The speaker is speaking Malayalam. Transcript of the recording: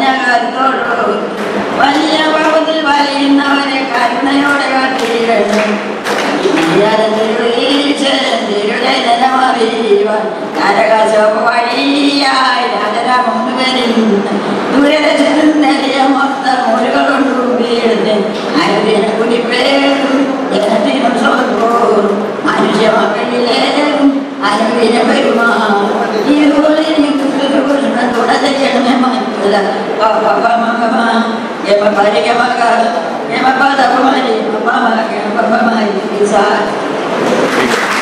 കരുത്തോടു വലിയ പാപത്തിൽ വലിയുന്നവരെ കരുണയോടെ കാത്തിരിക്കണം വഴിയായി രാജരാമൊന്നു വരുന്നു ദൂരദേശിയ മൊത്തം മുരുകളുണ്ടു വീഴുന്നു അനുദിന കുടിപ്പേരും ജനത്തിനും സ്വന്തവും മനുഷ്യ മക്കളിലേക്കും അനുദിന പെരുമാ ഇതുപോലെ തുടരണമേ മാറ്റുക പരിഗമക യമപദപമരി മമ ഗമപമരി സാ